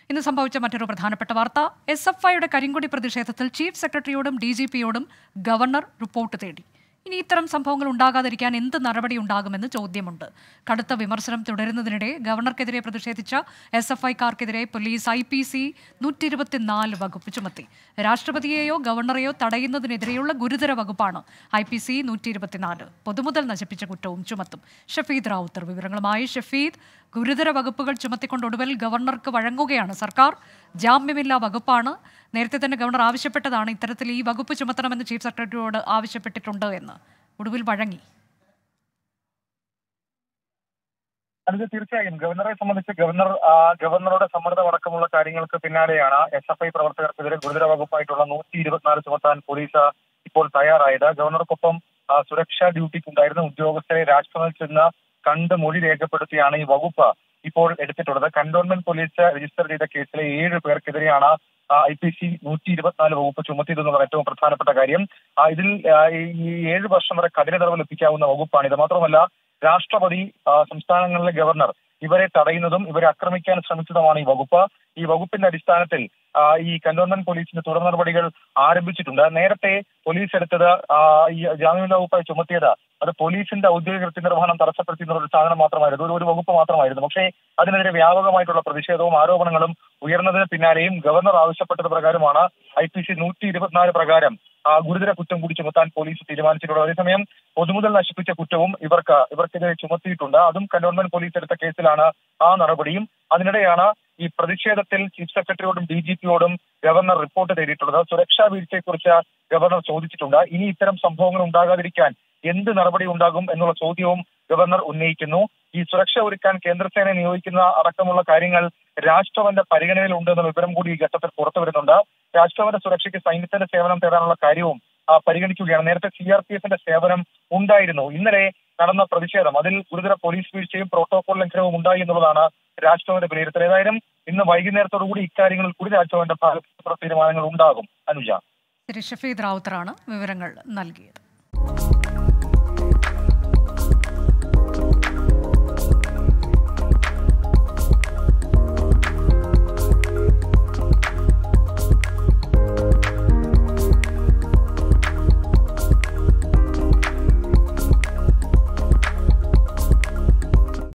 ഇന്ന് സംഭവിച്ച മറ്റൊരു പ്രധാനപ്പെട്ട വാർത്ത എസ് എഫ് ഐയുടെ കരിങ്കൊടി പ്രതിഷേധത്തിൽ ചീഫ് സെക്രട്ടറിയോടും ഡി ജി പിയോടും ഗവർണർ റിപ്പോർട്ട് തേടി ഇനി ഇത്തരം സംഭവങ്ങൾ ഉണ്ടാകാതിരിക്കാൻ എന്ത് നടപടി ഉണ്ടാകുമെന്ന് ചോദ്യമുണ്ട് കടുത്ത വിമർശനം തുടരുന്നതിനിടെ ഗവർണർക്കെതിരെ പ്രതിഷേധിച്ച എസ് എഫ് ഐക്കാർക്കെതിരെ പോലീസ് ഐ പി സി നൂറ്റി ഇരുപത്തിനാല് വകുപ്പ് ചുമത്തി രാഷ്ട്രപതിയെയോ ഗവർണറെയോ തടയുന്നതിനെതിരെയുള്ള ഗുരുതര വകുപ്പാണ് ഐ പി സി നൂറ്റി ഇരുപത്തിനാല് പൊതുമുതൽ നശിപ്പിച്ച കുറ്റവും ചുമത്തും ഷഫീദ് റാവുത്തർ വിവരങ്ങളുമായി ഷഫീദ് ഗുരുതര വകുപ്പുകൾ ചുമത്തിക്കൊണ്ട് ഒടുവിൽ ഗവർണർക്ക് വഴങ്ങുകയാണ് സർക്കാർ ജാമ്യമില്ലാ വകുപ്പാണ് നേരത്തെ തന്നെ ഗവർണർ ആവശ്യപ്പെട്ടതാണ് ഇത്തരത്തിൽ ഈ വകുപ്പ് ചുമത്തണമെന്ന് ചീഫ് സെക്രട്ടറിയോട് ആവശ്യപ്പെട്ടിട്ടുണ്ട് എന്ന് ഒടുവിൽ വഴങ്ങി അത് തീർച്ചയായും ഗവർണറെ സംബന്ധിച്ച് ഗവർണർ ആ, ഗവർണറുടെ സമ്മർദ്ദം അടക്കമുള്ള കാര്യങ്ങൾക്ക് പിന്നാലെയാണ് എസ് എഫ് ഐ പ്രവർത്തകർക്കെതിരെ ഗുരുതര വകുപ്പായിട്ടുള്ള നൂറ്റി ഇരുപത്തിനാല് ചുമത്താൻ പോലീസ് ഇപ്പോൾ തയ്യാറായത് ഗവർണർക്കൊപ്പം ആ, സുരക്ഷാ ഡ്യൂട്ടിക്കുണ്ടായിരുന്ന ഉദ്യോഗസ്ഥരെ രാജ്ഭവനിൽ ചെന്ന് കണ്ട് മൊഴി രേഖപ്പെടുത്തിയാണ് ഈ വകുപ്പ് ഇപ്പോൾ എടുത്തിട്ടുള്ളത് കന്റോൺമെന്റ് പോലീസ് രജിസ്റ്റർ ചെയ്ത കേസിലെ ഏഴ് പേർക്കെതിരെയാണ് ഐ പി സി നൂറ്റി ഇരുപത്തിനാല് വകുപ്പ് ചുമത്തിയതെന്നുള്ള ഏറ്റവും പ്രധാനപ്പെട്ട കാര്യം ആ, ഇതിൽ ആ, ഈ- ഈ ഏഴ് വർഷം വരെ കഠിന തടവ് ലഭിക്കാവുന്ന വകുപ്പാണ് ഇത് മാത്രമല്ല രാഷ്ട്രപതി ആ, സംസ്ഥാനങ്ങളിലെ ഗവർണർ ഇവരെ തടയുന്നതും ഇവരെ ആക്രമിക്കാൻ ശ്രമിച്ചതുമാണ് ഈ വകുപ്പ് ഈ വകുപ്പിന്റെ അടിസ്ഥാനത്തിൽ ആ, ഈ കന്റോൺമെന്റ് പോലീസിന്റെ തുടർ നടപടികൾ ആരംഭിച്ചിട്ടുണ്ട് നേരത്തെ പോലീസ് എടുത്തത് ആ, ഈ ജാമ്യമില്ലാ വകുപ്പായി ചുമത്തിയത് അത് പോലീസിന്റെ ഔദ്യോഗിക കൃത്യനിർവഹണം തടസ്സപ്പെടുത്തി എന്നുള്ള ഒരു സാധനം മാത്രമായിരുന്നു ഒരു ഒരു വകുപ്പ് മാത്രമായിരുന്നു പക്ഷേ അതിനെതിരെ വ്യാപകമായിട്ടുള്ള പ്രതിഷേധവും ആരോപണങ്ങളും ഉയർന്നതിന് പിന്നാലെയും ഗവർണർ ആവശ്യപ്പെട്ടത് പ്രകാരമാണ് ഐ പി സി നൂറ്റി ഇരുപത്തിനാല് പ്രകാരം ആ, ഗുരുതര കുറ്റം കൂടി ചുമത്താൻ പോലീസ് തീരുമാനിച്ചിട്ടുള്ളത് അതേസമയം പൊതുമുതൽ നശിപ്പിച്ച കുറ്റവും ഇവർക്ക് ഇവർക്കെതിരെ ചുമത്തിയിട്ടുണ്ട് അതും കന്റോൺമെന്റ് പോലീസ് എടുത്ത കേസിലാണ് ആ നടപടിയും അതിനിടെയാണ് ഈ പ്രതിഷേധത്തിൽ ചീഫ് സെക്രട്ടറിയോടും ഡി ജി പിയോടും ഗവർണർ റിപ്പോർട്ട് തേടിയിട്ടുള്ളത് സുരക്ഷാ വീഴ്ചയെക്കുറിച്ച് ഗവർണർ ചോദിച്ചിട്ടുണ്ട് ഇനി ഇത്തരം സംഭവങ്ങൾ ഉണ്ടാകാതിരിക്കാൻ എന്ത് നടപടി ഉണ്ടാകും എന്നുള്ള ചോദ്യവും ഗവർണർ ഉന്നയിക്കുന്നു ഈ സുരക്ഷ ഒരുക്കാൻ കേന്ദ്രസേനയെ നിയോഗിക്കുന്ന അടക്കമുള്ള കാര്യങ്ങൾ രാഷ്ട്രവന്റെ പരിഗണനയിലുണ്ട് എന്നുള്ള വിവരം കൂടി ഈ ഘട്ടത്തിൽ പുറത്തു വരുന്നുണ്ട് രാഷ്ട്രവന്റെ സുരക്ഷയ്ക്ക് സൈന്യത്തിന്റെ സേവനം തേടാനുള്ള കാര്യവും ആ, പരിഗണിക്കുകയാണ് നേരത്തെ സി ആർ പി എഫിന്റെ സേവനം ഉണ്ടായിരുന്നു ഇന്നലെ നടന്ന പ്രതിഷേധം അതിൽ ഗുരുതര പോലീസ് വീഴ്ചയും പ്രോട്ടോകോൾ ലംഘനവും ഉണ്ടായി എന്നുള്ളതാണ് രാഷ്ട്രവന്റെ വിലയിരുത്തൽ ഏതായാലും ഇന്ന് വൈകുന്നേരത്തോടു കൂടി ഇക്കാര്യങ്ങളിൽ കൂടി രാഷ്ട്രവന്റെ ഭാഗത്ത് തീരുമാനങ്ങൾ ഉണ്ടാകും അനുജ ശ്രീ ഷഫീദ് റാവുത്തറാണ് വിവരങ്ങൾ നൽകിയത്